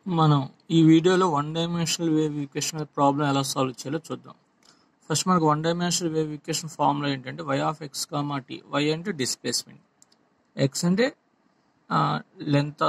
మనం ఈ వీడియోలో one dimensional wave equation problem ఎలా సాల్వ్ చేయాలో చూద్దాం ఫస్ట్ మనకు one dimensional wave equation formula ఏంటంటే Y of X comma T Y అంటే డిస్ప్లేస్మెంట్ ఎక్స్ అంటే length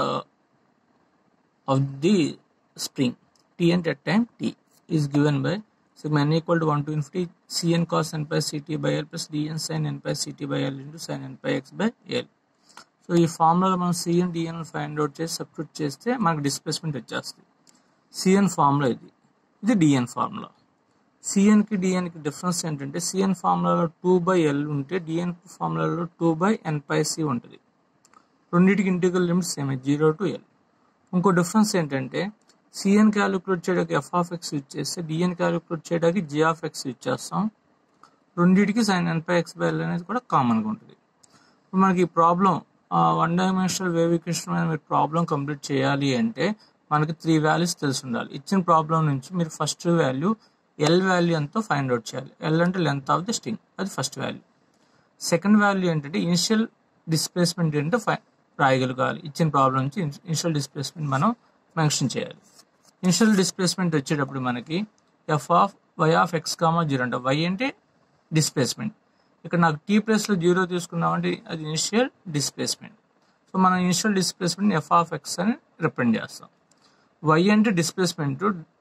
of the spring T అంటే at time t is given by sigma n equal to 1 to infinity cn cos n pi ct by l plus dn sin n pi ct by l into sin n pi x by l so ఈ ఫార్ములాలో మనం CN DN find out చేసి substitute చేస్తే మనకు displacement వచ్చేస్తుంది CN formula ఇది ఇది DN formula సిఎన్కి డిఎన్కి డిఫరెన్స్ ఏంటంటే సిఎన్ ఫార్ములాలో టూ బై ఎల్ ఉంటే డిఎన్ ఫార్ములాలో two by N pi C ఉంటుంది రెండింటికి integral limit same zero to L ఇంకో డిఫరెన్స్ ఏంటంటే సిఎన్ క్యాలిక్యులేట్ చేయడానికి ఎఫ్ ఆఫ్ ఎక్స్ యూజ్ చేస్తే డిఎన్ క్యాలిక్యులేట్ చేయడానికి జీ ఆఫ్ ఎక్స్ యూజ్ చేస్తాం రెండింటికి sign n pi X by L అనేది కూడా కామన్గా ఉంటుంది ఇప్పుడు మనకి ఈ problem one dimensional wave equation మీద మీరు ప్రాబ్లం కంప్లీట్ చేయాలి అంటే మనకి త్రీ వాల్యూస్ తెలిసి ఉండాలి ఇచ్చిన ప్రాబ్లం నుంచి మీరు ఫస్ట్ వాల్యూ ఎల్ వాల్యూ ఎంతో ఫైండ్ అవుట్ చేయాలి ఎల్ అంటే లెంత్ ఆఫ్ ది స్ట్రింగ్ అది ఫస్ట్ వాల్యూ సెకండ్ వాల్యూ ఏంటంటే ఇనిషియల్ డిస్ప్లేస్మెంట్ ఏంటో ఫై రాయగలగాలి ఇచ్చిన ప్రాబ్లం నుంచి ఇనిషియల్ డిస్ప్లేస్మెంట్ మనం మెన్షన్ చేయాలి ఇనిషియల్ డిస్ప్లేస్మెంట్ వచ్చేటప్పుడు మనకి F of Y of X comma zero అంటే వై అంటే డిస్ప్లేస్మెంట్ ఇక్కడ నాకు టీ ప్లేస్లో జీరో తీసుకున్నామంటే అది ఇనిషియల్ డిస్ప్లేస్మెంట్ సో మనం initial displacement F of X అని రిప్రజెంట్ చేస్తాం వై అంటే డిస్ప్లేస్మెంట్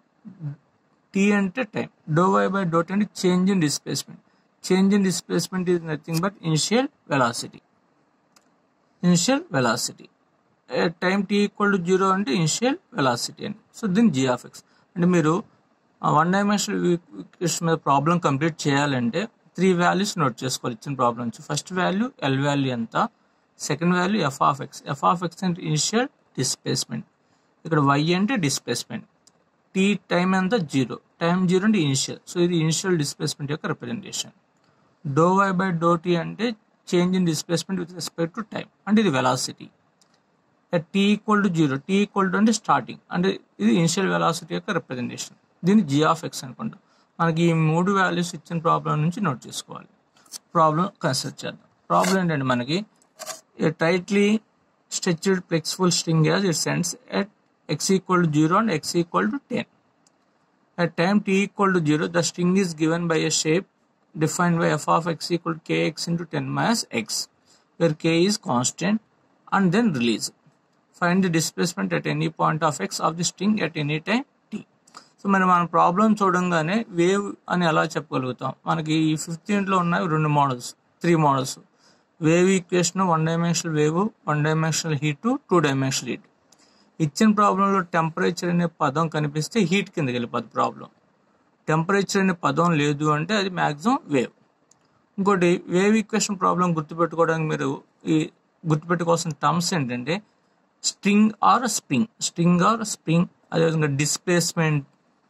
టీ అంటే time do why by do T అంటే change in displacement change in displacement is nothing but initial velocity initial velocity time T equal to zero అంటే initial velocity అని so దీని G of X అంటే మీరు one dimensional equation మీద problem complete చేయాలంటే three values note చేసుకోవాలి ఇచ్చిన problem నుంచి ఫస్ట్ వాల్యూ ఎల్ వాల్యూ ఎంత second value F of X F of X అంటే ఇనిషియల్ డిస్ప్లేస్మెంట్ ఇక్కడ వై అంటే డిస్ప్లేస్మెంట్ టీ టైం ఎంత జీరో టైం జీరో అంటే ఇనిషియల్ సో ఇది ఇనిషియల్ డిస్ప్లేస్మెంట్ యొక్క representation do why by do T అంటే change in displacement with respect to time అంటే ఇది velocity T equal to zero T equal to అంటే starting అంటే ఇది ఇనిషియల్ వెలాసిటీ యొక్క రిప్రజెంటేషన్ దీన్ని జీ ఆఫ్ ఎక్స్ అనుకుంటాం మనకి ఈ మూడు వాల్యూస్ ఇచ్చిన ప్రాబ్లం నుంచి నోట్ చేసుకోవాలి ప్రాబ్లం కన్సిడర్ చేద్దాం ప్రాబ్లం ఏంటంటే మనకి a tightly stretched flexible string as it sends at x equal to 0 and x equal to 10. At time t equal to 0, the string is given by a shape defined by f of x equal to kx into 10 minus x, where k is constant and then release. Find the displacement at any point of x of the string at any time t. So మరి మన problem చూడంగానే wave అని ఎలా చెప్పగలుగుతాం మనకి ఈ ఫిఫ్టీన్లో ఉన్నాయి రెండు models three models wave equation one dimensional wave one dimensional heat two dimensional heat ఇచ్చిన ప్రాబ్లంలో టెంపరేచర్ అనే పదం కనిపిస్తే హీట్ కిందకి వెళ్ళిపోద్ది ప్రాబ్లం టెంపరేచర్ అనే పదం లేదు అంటే అది మ్యాక్సిమం వేవ్ ఇంకోటి వేవ్ ఈక్వేషన్ ప్రాబ్లం గుర్తుపెట్టుకోవడానికి మీరు ఈ గుర్తుపెట్టుకోవాల్సిన టర్మ్స్ ఏంటంటే string or spring string or spring అదేవిధంగా డిస్ప్లేస్మెంట్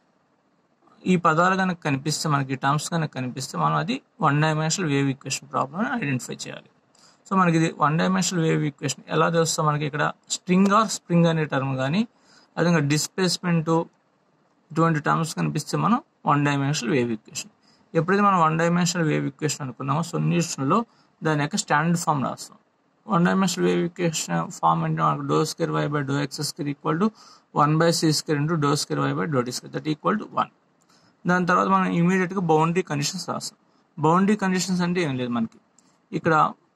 ఈ పదాలు కనుక కనిపిస్తే మనకి టర్మ్స్ కనుక కనిపిస్తే మనం అది one dimensional wave equation problem identify చేయాలి సో మనకి ఇది వన్ డైమెన్షనల్ వేవ్ ఈక్వేషన్ ఎలా తెలుస్తా మనకి ఇక్కడ స్ట్రింగ్ ఆర్ స్ప్రింగ్ అనే టర్మ్ కానీ అదేవిధంగా డిస్ప్లేస్మెంట్ ఇటువంటి టర్మ్స్ కనిపిస్తే మనం వన్ డైమెన్షనల్ వేవ్ ఈక్వేషన్ ఎప్పుడైతే మనం వన్ డైమెన్షనల్ వేవ్ ఈక్వేషన్ అనుకున్నామో సొల్యూషన్లో దాని యొక్క స్టాండర్డ్ ఫామ్ రాస్తాం one dimensional wave equation form అంటే మనకు doe square y by doe x square equal to one by c square into doe square y by doe d square that equal to one దాని తర్వాత మనం ఇమీడియట్గా boundary conditions రాస్తాం boundary conditions అంటే ఏం లేదు మనకి ఇక్కడ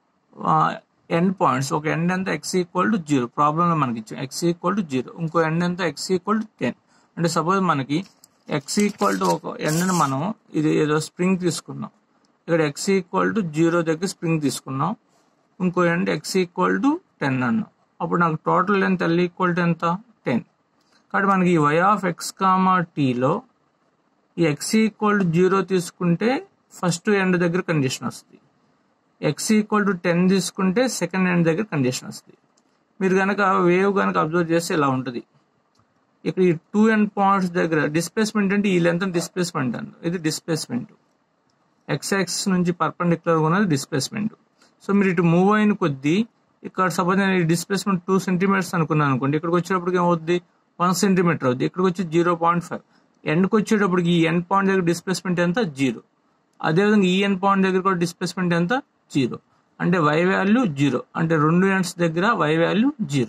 ఎండ్ పాయింట్స్ ఒక ఎండ్ ఎంత ఎక్స్ ఈక్వల్ టు జీరో ప్రాబ్లంలో మనకి ఇచ్చాం ఎక్స్ ఈక్వల్ టు జీరో ఇంకో ఎండ్ ఎంత ఎక్స్ ఈక్వల్ టు టెన్ అంటే సపోజ్ మనకి ఎక్స్ ఈక్వల్ టు ఒక ఎండ్ని మనం ఇది ఏదో స్ప్రింగ్ తీసుకున్నాం ఇక్కడ ఎక్స్ ఈక్వల్ టు జీరో దగ్గర స్ప్రింగ్ తీసుకున్నాం ఇంకో end x equal to ten అన్నాం అప్పుడు నాకు total length L equal to ఎంత టెన్ కాబట్టి మనకి ఈ వై ఆఫ్ ఎక్స్ కామా టీలో ఈ ఎక్స్ ఈక్వల్ టు జీరో తీసుకుంటే ఫస్ట్ ఎండ్ దగ్గర కండిషన్ వస్తుంది ఎక్స్ ఈక్వల్ టు టెన్ తీసుకుంటే సెకండ్ ఎండ్ దగ్గర కండిషన్ వస్తుంది మీరు కనుక వేవ్ కనుక అబ్జర్వ్ చేస్తే ఇలా ఉంటుంది ఇక్కడ ఈ టూ ఎండ్ పాయింట్స్ దగ్గర డిస్ప్లేస్మెంట్ అంటే ఈ లెంత్ డిస్ప్లేస్మెంట్ అంట ఇది డిస్ప్లేస్మెంట్ ఎక్స్ ఎక్స్ నుంచి పర్పెండిక్యులర్ ఉన్నది డిస్ప్లేస్మెంట్ సో మీరు ఇటు మూవ్ అయిన కొద్దీ ఇక్కడ సపోజ్ నేను ఈ డిస్ప్లేస్మెంట్ టూ సెంటీమీటర్స్ అనుకున్నాను అనుకోండి ఇక్కడికి వచ్చేటప్పటికి ఏమవుద్ది వన్ సెంటీమీటర్ అవుద్ది ఇక్కడికి వచ్చి జీరో పాయింట్ ఫైవ్ ఎండ్కి వచ్చేటప్పటికి ఈ ఎండ్ పాయింట్ దగ్గర డిస్ప్లేస్మెంట్ ఎంత జీరో అదేవిధంగా ఈ ఎండ్ పాయింట్ దగ్గర కూడా డిస్ప్లేస్మెంట్ ఎంత జీరో అంటే వై వాల్యూ జీరో అంటే రెండు ఎండ్స్ దగ్గర వై వాల్యూ జీరో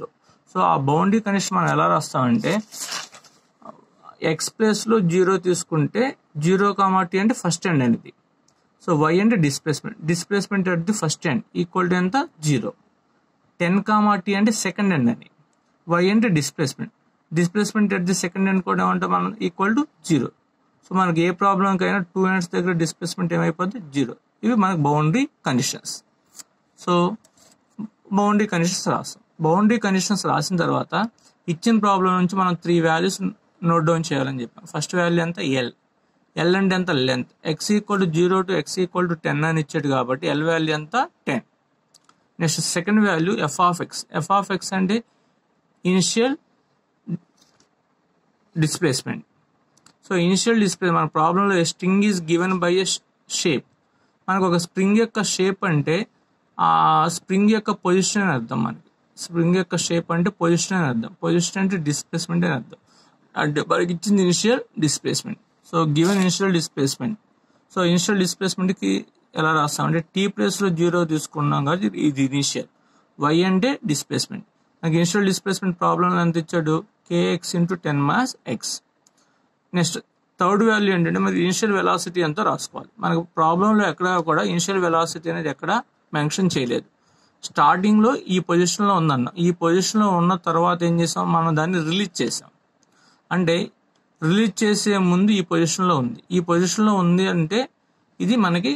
సో ఆ బౌండరీ కండిషన్ మనం ఎలా రాస్తామంటే ఎక్స్ ప్లేస్లో జీరో తీసుకుంటే జీరో కామాటి అంటే ఫస్ట్ ఎండ్ అనేది సో వై అంటే displacement displacement at the first end equal to ఎంత జీరో టెన్ కామా టీ అంటే సెకండ్ ఎండ్ అని వై అంటే displacement displacement at the second end కూడా ఏమంటే మనం ఈక్వల్ టు జీరో సో మనకి ఏ ప్రాబ్లంకి అయినా టూ ఎండ్స్ దగ్గర డిస్ప్లేస్మెంట్ ఏమైపోద్ది జీరో ఇవి మనకు boundary conditions so boundary conditions రాస్తాం బౌండరీ కండిషన్స్ రాసిన తర్వాత ఇచ్చిన ప్రాబ్లం నుంచి మనం త్రీ వాల్యూస్ నోట్ డౌన్ చేయాలని చెప్పాం ఫస్ట్ వాల్యూ ఎంత ఎల్ ఎల్ అంటే ఎంత length x equal to zero to x equal to ten అని ఇచ్చాడు కాబట్టి ఎల్ వాల్యూ ఎంత ten next second value F of X F of X అంటే initial displacement so initial display మన ప్రాబ్లంలో string is given by a shape మనకు ఒక spring యొక్క షేప్ అంటే ఆ స్ప్రింగ్ యొక్క పొజిషన్ అని అర్థం మనకి స్ప్రింగ్ యొక్క షేప్ అంటే పొజిషన్ అని అర్థం పొజిషన్ అంటే డిస్ప్లేస్మెంట్ అని అర్థం అంటే మనకి ఇచ్చింది initial displacement so given initial displacement so initial డిస్ప్లేస్మెంట్కి ఎలా రాస్తాం అంటే టీ ప్లేస్లో జీరో తీసుకున్నాం కాబట్టి ఇది ఇనిషియల్ వై అంటే డిస్ప్లేస్మెంట్ నాకు ఇనిషియల్ డిస్ప్లేస్మెంట్ ప్రాబ్లం ఎంత ఇచ్చాడు k x into ten minus x next third value ఏంటంటే మరి ఇనిషియల్ వెలాసిటీ ఎంతో రాసుకోవాలి మనకు ప్రాబ్లంలో ఎక్కడ కూడా ఇనిషియల్ వెలాసిటీ అనేది ఎక్కడ మెన్షన్ చేయలేదు స్టార్టింగ్లో ఈ పొజిషన్లో ఉందన్న ఈ పొజిషన్లో ఉన్న తర్వాత ఏం చేసాం మనం దాన్ని రిలీజ్ చేసాం అంటే రిలీజ్ చేసే ముందు ఈ పొజిషన్లో ఉంది ఈ పొజిషన్లో ఉంది అంటే ఇది మనకి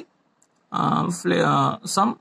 సమ్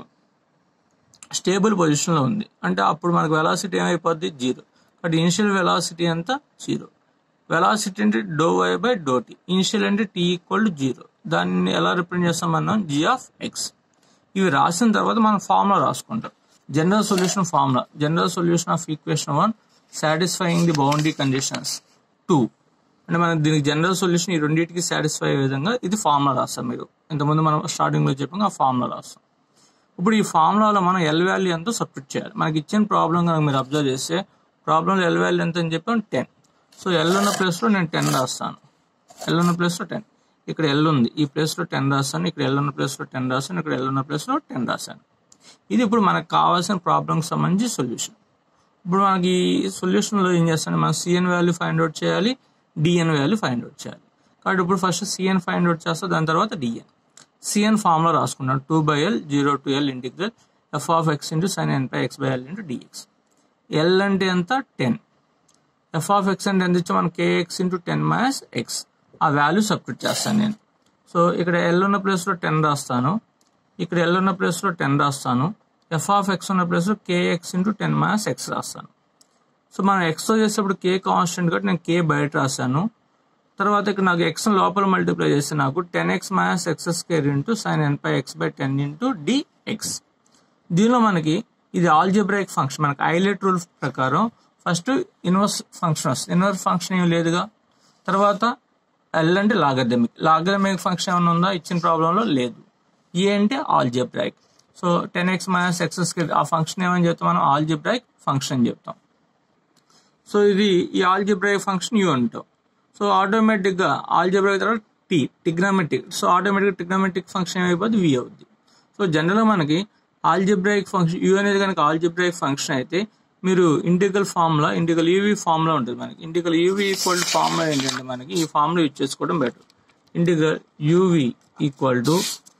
స్టేబుల్ పొజిషన్లో ఉంది అంటే అప్పుడు మనకు వెలాసిటీ ఏమైపోద్ది జీరో కాబట్టి ఇనిషియల్ వెలాసిటీ ఎంత జీరో వెలాసిటీ అంటే doe why by do t initial అంటే టీ ఈక్వల్ టు జీరో దాన్ని ఎలా రిప్రజెంట్ చేస్తాం మనం జీ ఆఫ్ ఎక్స్ ఇవి రాసిన తర్వాత మనం ఫార్ములా రాసుకుంటాం general solution formula general solution of equation one satisfying the boundary conditions two అంటే మనం దీనికి జనరల్ సొల్యూషన్ ఈ రెండింటికి సాటిస్ఫై అయ్యే విధంగా ఇది ఫార్ములా రాస్తాం మీరు ఇంతకుముందు మనం స్టార్టింగ్లో చెప్పాం ఆ ఫార్ములా రాస్తాం ఇప్పుడు ఈ ఫార్ములాలో మనం ఎల్ వాల్యూ ఎంతో సబ్మిట్ చేయాలి మనకి ఇచ్చిన ప్రాబ్లం కనుక మీరు అబ్జర్వ్ చేస్తే ప్రాబ్లంలో ఎల్ వాల్యూ ఎంత అని చెప్పాం టెన్ సో ఎల్ ఉన్న ప్లేస్లో నేను టెన్ రాస్తాను ఎల్ ఉన్న ప్లేస్లో టెన్ ఇక్కడ ఎల్ ఉంది ఈ ప్లేస్లో టెన్ రాస్తాను ఇక్కడ ఎల్ ఉన్న ప్లేస్లో టెన్ రాస్తాను ఇక్కడ ఎల్ ఉన్న ప్లేస్లో టెన్ రాశాను ఇది ఇప్పుడు మనకు కావాల్సిన ప్రాబ్లంకి సంబంధించి సొల్యూషన్ ఇప్పుడు మనకి ఈ సొల్యూషన్లో ఏం చేస్తాను మనం సిఎన్ వాల్యూ ఫైండ్ అవుట్ చేయాలి డిఎన్ వాల్యూ ఫైండ్ అవుట్ చేయాలి కాబట్టి ఇప్పుడు ఫస్ట్ సిఎన్ ఫైండ్ అవుట్ చేస్తా దాని తర్వాత డిఎన్ సిఎన్ ఫార్ములా రాసుకున్నాను two by L zero to L integral f of x into sine n by x by L into d x L అంటే ఎంత టెన్ ఎఫ్ ఆఫ్ ఎక్స్ అంటే ఎంత ఇచ్చా మనం k x into ten minus x ఆ value substitute చేస్తాను నేను so ఇక్కడ ఎల్ ఉన్న ప్లేస్లో టెన్ రాస్తాను ఇక్కడ ఎల్ ఉన్న ప్లేస్లో టెన్ రాస్తాను ఎఫ్ ఆఫ్ ఎక్స్ ఉన్న ప్లేస్లో k x into ten minus x రాస్తాను సో మనం ఎక్స్తో చేసేటప్పుడు కే కాన్స్టెంట్ కాబట్టి నేను కే బయట రాశాను తర్వాత ఇక్కడ నాకు ఎక్స్ లోపల మల్టిప్లై చేస్తే నాకు ten x minus x square into sine n pi X by ten into d x దీనిలో మనకి ఇది ఆల్జిబ్రైక్ ఫంక్షన్ మనకి ఐలెట్ రూల్ ప్రకారం ఫస్ట్ ఇన్వర్స్ ఫంక్షన్ వస్తుంది ఇన్వర్స్ ఫంక్షన్ ఏం లేదుగా తర్వాత ఎల్ అంటే లాగర్థమిక్ లాగర్థమిక్ ఫంక్షన్ ఏమైనా ఉందా ఇచ్చిన ప్రాబ్లంలో లేదు ఏ అంటే algebraic so ten x minus x square ఆ ఫంక్షన్ ఏమని చెప్తాం మనం ఆల్జిబ్రైక్ ఫంక్షన్ అని చెప్తాం సో ఇది ఈ ఆల్జిబ్రైక్ ఫంక్షన్ యూ అంటాం సో ఆటోమేటిక్గా ఆల్జిబ్రైక్ తర్వాత టీ టిగ్నామెటిక్ సో ఆటోమేటిక్గా టిగ్నామెటిక్ ఫంక్షన్ ఏమైపోద్ది వి అవుద్ది సో జనరల్గా మనకి ఆల్జిబ్రైక్ ఫంక్షన్ యూ అనేది కనుక ఆల్జిబ్రైక్ ఫంక్షన్ అయితే మీరు integral formula integral u v formula ఉంటుంది మనకి ఇంటిగ్రల్ యూవీ ఈక్వల్ ఫార్ములా ఏంటంటే మనకి ఈ ఫార్ములా యూజ్ చేసుకోవడం better integral u v equal to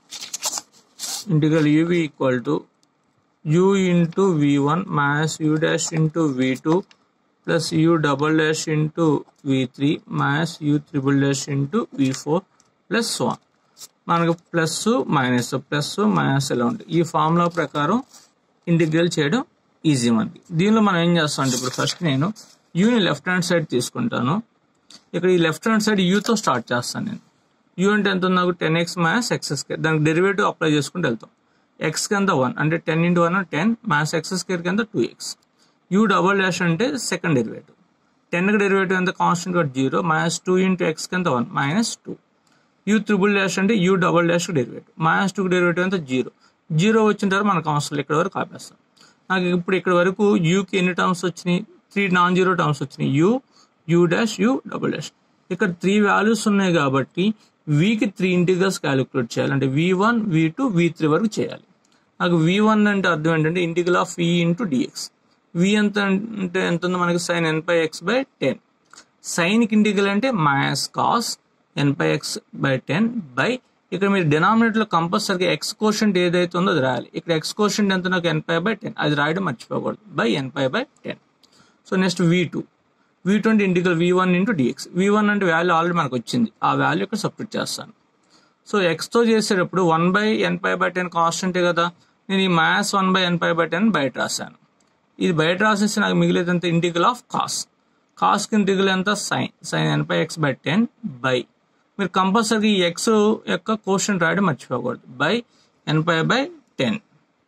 integral u v equal to u into v one minus u dash into v two plus u double dash into v three minus u triple dash into v four plus one మనకు plus minus plus minus ఎలా ఉంటుంది ఈ formula ప్రకారం integral చేయడం easy మనకి దీనిలో మనం ఏం చేస్తాం అంటే ఇప్పుడు ఫస్ట్ నేను యూని లెఫ్ట్ హ్యాండ్ సైడ్ తీసుకుంటాను ఇక్కడ ఈ లెఫ్ట్ హ్యాండ్ సైడ్ యూతో స్టార్ట్ చేస్తాను నేను యూ అంటే ఎంత ఉంది నాకు ten x minus x square దానికి డెరివేటివ్ అప్లై చేసుకుంటూ వెళ్తాం ఎక్స్ కింద వన్ అంటే ten into one ten minus x square కింద two x u double dash అంటే సెకండ్ డెరివేటివ్ టెన్కి డెరివేటివ్ ఎంత కాన్స్టెంట్ కాబట్టి zero minus two into x కింద one minus two u triple dash అంటే u double dash derivative minus టూకి derivative ఎంత zero zero వచ్చిన తర్వాత మనకు అవసరం ఇక్కడ వరకు ఆపేస్తాం నాకు ఇప్పుడు ఇక్కడ వరకు యూకి ఎన్ని టర్మ్స్ వచ్చినాయి త్రీ నాన్ జీరో టర్మ్స్ వచ్చినాయి u u dash u double dash ఇక్కడ త్రీ వాల్యూస్ ఉన్నాయి కాబట్టి వీకి త్రీ ఇంటిగ్రల్స్ క్యాలిక్యులేట్ చేయాలి అంటే v one v two v three వరకు చేయాలి నాకు వి వన్ అంటే అర్థం ఏంటంటే integral of v into d x v ఎంత అంటే ఎంత ఉంది మనకి sine n pi X by ten సైన్కి ఇంటిగ్రల్ అంటే minus cos n pi X by ten by ఇక్కడ మీరు డినామినేటర్లో కంపల్సరీగా ఎక్స్ కోషంట్ ఏదైతే ఉందో అది రాయాలి ఇక్కడ ఎక్స్ కోషంట్ ఎంత నాకు ఎన్ పై బై టెన్ అది రాయడం మర్చిపోకూడదు by N pi by ten so next v two v two అంటే integral v one into d x v one అంటే వాల్యూ ఆల్రెడీ మనకు వచ్చింది ఆ వాల్యూ ఇక్కడ సబ్స్టిట్యూట్ చేస్తాను సో ఎక్స్తో చేసేటప్పుడు one by N pi by ten కాన్స్టెంటే కదా నేను ఈ minus one by N pi by ten బయట రాశాను ఇది బయట రాసేసి నాకు మిగిలేదు ఎంత ఇంటిగ్రల్ ఆఫ్ కాస్ కాస్కి ఇంటిగ్రల్ ఎంత sine sine n pi X by ten by మీరు కంపల్సరీ ఈ ఎక్స్ యొక్క క్వశ్చన్ రాయడం మర్చిపోకూడదు by N pi by ten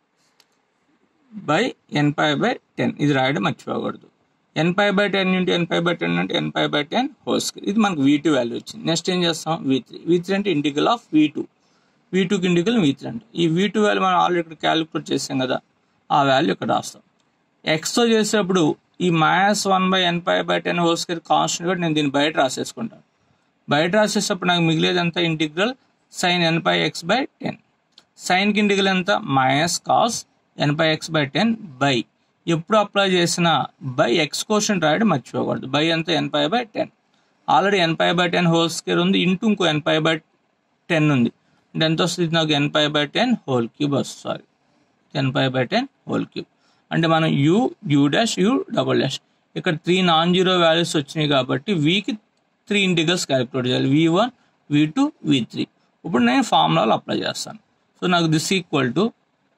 by N pi by ten ఇది రాయడం మర్చిపోకూడదు n pi by ten into N pi by ten అంటే n pi by ten whole square ఇది మనకు వీ టూ వాల్యూ వచ్చింది నెక్స్ట్ ఏం చేస్తాం వీ త్రీ వీ త్రీ అంటే integral of v two v టూకి ఇంటిగ్రల్ వీ త్రీ అంటే ఈ వీ టూ వాల్యూ మనం ఆల్రెడీ ఇక్కడ క్యాలిక్యులేట్ చేసాం కదా ఆ వాల్యూ ఇక్కడ రాస్తాం ఎక్స్తో చేసేటప్పుడు ఈ minus one by N pi by ten whole square constant కూడా నేను దీన్ని బయట రాసేసుకుంటాను బయట రాసేటప్పుడు నాకు మిగిలేది ఎంత integral sine n pi X by ten సైన్కి ఇంటిగ్రల్ ఎంత minus cos n pi X by ten by ఎప్పుడు అప్లై చేసిన బై ఎక్స్ క్వశ్చన్ రాయడం మర్చిపోకూడదు బై ఎంత n pi by ten already n pi by ten whole square ఉంది into ఇంకో n pi by ten ఉంది అంటే ఎంత వస్తుంది నాకు n pi by ten whole cube వస్తుంది sorry n pi by ten whole cube అంటే మనం u u dash u double dash ఇక్కడ త్రీ నాన్ జీరో వాల్యూస్ వచ్చినాయి కాబట్టి వీకి త్రీ ఇంటిగ్రల్స్ క్యాలిక్యులేట్ చేయాలి v one v two v three ఇప్పుడు నేను ఫార్ములాలు అప్లై చేస్తాను సో నాకు దిస్ ఈక్వల్ టు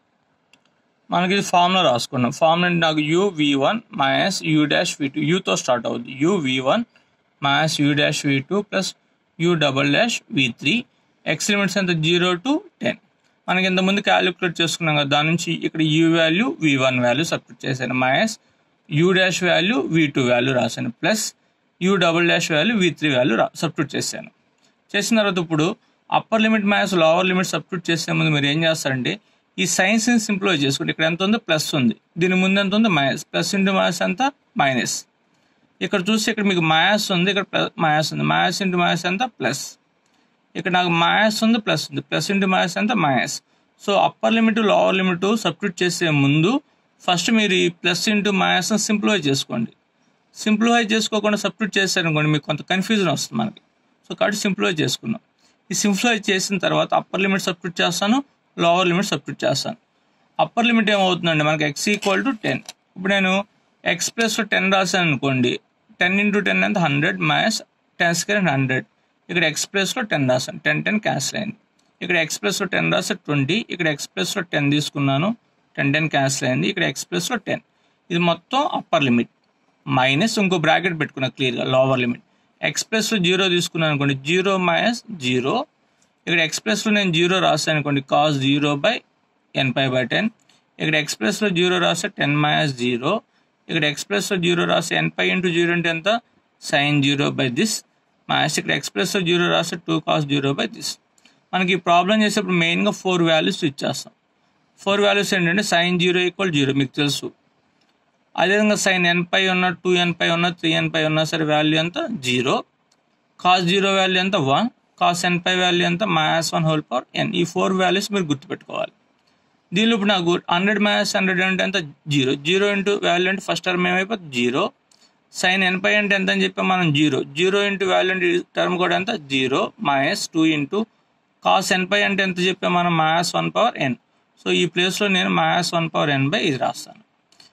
మనకి ఇది ఫార్ములా రాసుకున్నాం ఫార్ములా అంటే నాకు u v one minus u dash v two యూతో start అవుతుంది u v one minus u dash v two plus u double dash v three x limits ఎంత zero to ten మనకి ఇంతకుముందు calculate చేసుకున్నాం కదా దాని నుంచి ఇక్కడ u value v one value substitute చేశాను minus u dash value v two value రాశాను plus u double dash value v three value substitute చేశాను చేసిన తర్వాత ఇప్పుడు upper limit minus lower limit substitute చేసే ముందు మీరు ఏం చేస్తారంటే ఈ సైన్స్ని సింప్లిఫై చేసుకుంటే ఇక్కడ ఎంత ఉందో ప్లస్ ఉంది దీని ముందు ఎంత ఉంది మైనస్ ప్లస్ ఇంటూ మైనస్ ఎంత మైనస్ ఇక్కడ చూస్తే ఇక్కడ మీకు మైనస్ ఉంది ఇక్కడ మైనస్ ఉంది మైనస్ ఇంటూ మైనస్ ఎంత ప్లస్ ఇక్కడ నాకు మైనస్ ఉంది ప్లస్ ఉంది ప్లస్ ఇంటూ మైనస్ ఎంత minus so upper limit lower limit substitute చేసే ముందు ఫస్ట్ మీరు ఈ ప్లస్ ఇంటూ మైనస్ సింప్లిఫై చేసుకోండి సింప్లిఫై చేసుకోకుండా సబ్స్టిట్యూట్ చేశారనుకోండి మీకు కొంత కన్ఫ్యూజన్ వస్తుంది మనకి సో కాబట్టి సింప్లిఫై చేసుకున్నాం ఈ సింప్లిఫై చేసిన తర్వాత అప్పర్ లిమిట్ సబ్స్టిట్యూట్ చేస్తాను లోవర్ లిమిట్ సబ్స్టిట్యూట్ చేస్తాను అప్పర్ లిమిట్ ఏమవుతుందండి మనకి ఎక్స్ ఈక్వల్ టు టెన్ ఇప్పుడు నేను ఎక్స్ ప్లస్ టెన్ రాశాను అనుకోండి టెన్ ఇంటూ టెన్ ఎంత hundred minus ten square hundred ఇక్కడ ఎక్స్ ప్లస్లో టెన్ రాశాను టెన్ టెన్ క్యాన్సిల్ అయింది ఇక్కడ ఎక్స్ ప్లస్లో టెన్ రాస్తే ట్వంటీ ఇక్కడ ఎక్స్ ప్లస్లో టెన్ తీసుకున్నాను టెన్ టెన్ క్యాన్సిల్ అయింది ఇక్కడ ఎక్స్ ప్లస్లో టెన్ ఇది మొత్తం అప్పర్ లిమిట్ మైనస్ ఇంకో బ్రాకెట్ పెట్టుకున్నా క్లియర్గా లోవర్ లిమిట్ ఎక్స్ ప్లస్లో జీరో తీసుకున్నాను అనుకోండి జీరో మైనస్ జీరో ఇక్కడ ఎక్స్ ప్లస్లో నేను జీరో రాస్తాను అనుకోండి cos zero by N pi by ten ఇక్కడ ఎక్స్ ప్లస్లో జీరో రాస్తే టెన్ మైనస్ జీరో ఇక్కడ ఎక్స్ ప్లస్లో జీరో రాస్తే ఎన్ పై ఇంటూ జీరో అంటే ఎంత sine zero by this minus ఇక్కడ ఎక్స్ ప్లస్లో జీరో రాస్తే two cos zero by this మనకి ఈ ప్రాబ్లం చేసేప్పుడు మెయిన్గా ఫోర్ వాల్యూస్ ఇచ్చేస్తాం ఫోర్ వాల్యూస్ ఏంటంటే సైన్ జీరో ఈక్వల్ జీరో మీకు తెలుసు అదేవిధంగా సైన్ ఎన్ పై ఉన్న టూ ఎన్ పై ఉన్న త్రీ ఎన్ పై ఉన్నా సరే వాల్యూ ఎంత జీరో కాస్ జీరో వాల్యూ ఎంత one cos n pi value ఎంత minus one whole power n ఈ ఫోర్ వాల్యూస్ మీరు గుర్తుపెట్టుకోవాలి దీనిలో ఇప్పుడు నాకు హండ్రెడ్ మైనస్ హండ్రెడ్ అంటే ఎంత జీరో జీరో ఇంటూ వాల్యూ అంటే ఫస్ట్ టర్మ్ ఏమైపోతుంది జీరో సైన్ ఎన్ పై అంటే ఎంత అని చెప్పి మనం జీరో జీరో ఇంటూ వాల్యూ అంటే టర్మ్ కూడా ఎంత zero minus two into cos n pi అంటే ఎంత చెప్పాం మనం minus one power n so ఈ ప్లేస్లో నేను minus one power n by ఇది రాస్తాను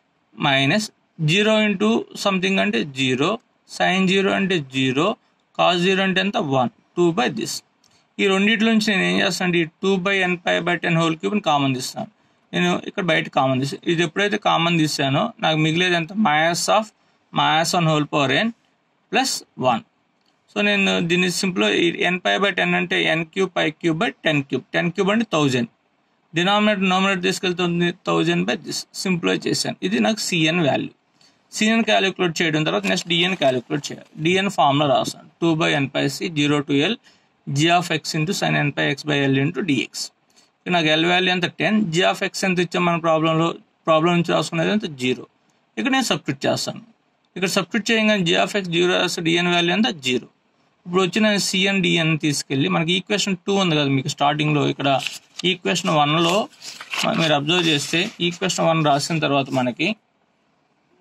మైనస్ జీరో ఇంటూ సంథింగ్ అంటే జీరో సైన్ జీరో అంటే జీరో కాస్ జీరో అంటే ఎంత వన్ టూ బై దిస్ ఈ రెండింటి నుంచి నేను ఏం చేస్తాను అంటే ఈ two by N pi by ten whole క్యూబ్ని కామన్ తీస్తాను నేను ఇక్కడ బయట కామన్ తీస్తాను ఇది ఎప్పుడైతే కామన్ తీసానో నాకు మిగిలేదు ఎంత minus of minus one whole power n plus one so నేను దీన్ని simple n pi by ten అంటే n cube pi cube by ten cube ten cube అంటే థౌజండ్ డినామినేటర్ నోమినేటర్ తీసుకెళ్తుంది థౌజండ్ బై దిస్ సింప్లిఫై చేశాను ఇది నాకు CN value CN calculate చేయడం తర్వాత నెక్స్ట్ డిఎన్ క్యాలిక్యులేట్ చేయాలి డిఎన్ ఫార్ములా రాస్తాను two by N pi c zero to l g of x into sine n pi X by L into dx నాకు l value ఎంత ten g of x ఎంత ఇచ్చాం మన ప్రాబ్లంలో problem నుంచి రాసుకునేది ఎంత జీరో ఇక్కడ నేను సబ్స్టిట్యూట్ చేస్తాను ఇక్కడ సబ్స్టిట్యూట్ చేయగానే జీ ఆఫ్ ఎక్స్ జీరో రాస్తే డిఎన్ వాల్యూ ఎంత జీరో ఇప్పుడు వచ్చిన సిఎన్ డిఎన్ తీసుకెళ్ళి మనకి ఈక్వేషన్ టూ ఉంది కదా మీకు స్టార్టింగ్లో ఇక్కడ ఈక్వేషన్ వన్లో మీరు అబ్జర్వ్ చేస్తే ఈక్వేషన్ వన్ రాసిన తర్వాత మనకి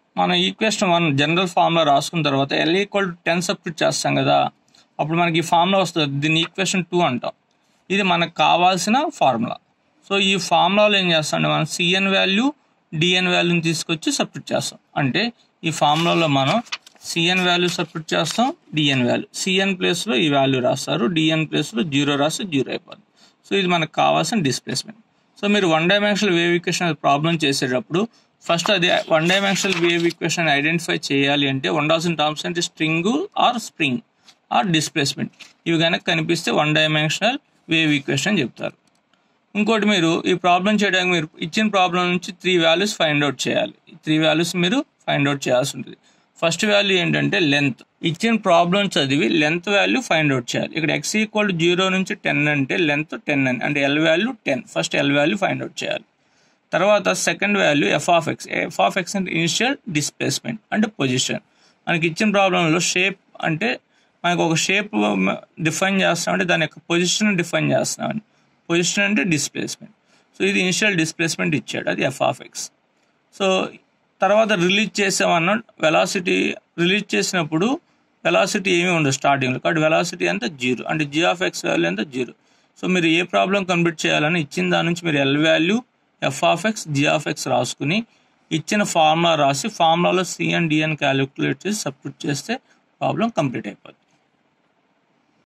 మన ఈక్వేషన్ వన్ జనరల్ ఫార్ములా రాసుకున్న తర్వాత l equal to ten substitute చేస్తాం కదా అప్పుడు మనకి ఈ ఫార్ములా వస్తుంది దీన్ని ఈక్వేషన్ టూ అంటాం ఇది మనకు కావాల్సిన ఫార్ములా సో ఈ ఫార్ములాలో ఏం చేస్తాం మనం సిఎన్ వాల్యూ డిఎన్ వాల్యూని తీసుకొచ్చి సబ్స్టిట్యూట్ చేస్తాం అంటే ఈ ఫార్ములాలో మనం సిఎన్ వాల్యూ సబ్స్టిట్యూట్ చేస్తాం డిఎన్ వాల్యూ సిఎన్ ప్లేస్లో ఈ వాల్యూ రాస్తారు డిఎన్ ప్లేస్లో జీరో రాస్తే జీరో అయిపోతుంది సో ఇది మనకు కావాల్సిన డిస్ప్లేస్మెంట్ సో మీరు one dimensional wave equation problem చేసేటప్పుడు ఫస్ట్ అది one dimensional wave equation identify చేయాలి అంటే ఉండాల్సిన టర్మ్స్ అంటే string or spring or displacement ఇవి కనుక కనిపిస్తే వన్ డైమెన్షనల్ వేవ్ ఈక్వేషన్ చెప్తారు ఇంకోటి మీరు ఈ ప్రాబ్లం చేయడానికి మీరు ఇచ్చిన ప్రాబ్లం నుంచి త్రీ వాల్యూస్ ఫైండ్ అవుట్ చేయాలి ఈ త్రీ వాల్యూస్ మీరు ఫైండ్ అవుట్ చేయాల్సి ఉంటుంది ఫస్ట్ వాల్యూ ఏంటంటే లెంత్ ఇచ్చిన ప్రాబ్లం చదివి లెంత్ వాల్యూ ఫైండ్ అవుట్ చేయాలి ఇక్కడ ఎక్స్ ఈక్వల్ జీరో నుంచి టెన్ అంటే లెంత్ టెన్ అని అంటే l value ten first l value find out చేయాలి తర్వాత second value F of X F of X అంటే ఇనిషియల్ డిస్ప్లేస్మెంట్ అంటే పొజిషన్ మనకి ఇచ్చిన ప్రాబ్లంలో షేప్ అంటే మనకు ఒక షేప్ డిఫైన్ చేస్తామంటే దాని యొక్క పొజిషన్ డిఫైన్ చేస్తున్నామని పొజిషన్ అంటే డిస్ప్లేస్మెంట్ సో ఇది ఇనిషియల్ డిస్ప్లేస్మెంట్ ఇచ్చాడు అది ఎఫ్ ఆఫ్ ఎక్స్ సో తర్వాత రిలీజ్ చేసామన్న వెలాసిటీ రిలీజ్ చేసినప్పుడు వెలాసిటీ ఏమీ ఉండదు స్టార్టింగ్లో కాబట్టి వెలాసిటీ ఎంత జీరో అంటే జీ ఆఫ్ ఎక్స్ వాల్యూ ఎంత జీరో సో మీరు ఏ ప్రాబ్లం కంప్లీట్ చేయాలని ఇచ్చిన దాని నుంచి మీరు l value F of x g of x రాసుకుని ఇచ్చిన ఫార్ములా రాసి ఫార్ములాలో సిఎన్ డిఎన్ క్యాలిక్యులేట్ చేసి సబ్స్టిట్యూట్ చేస్తే ప్రాబ్లం కంప్లీట్ అయిపోతుంది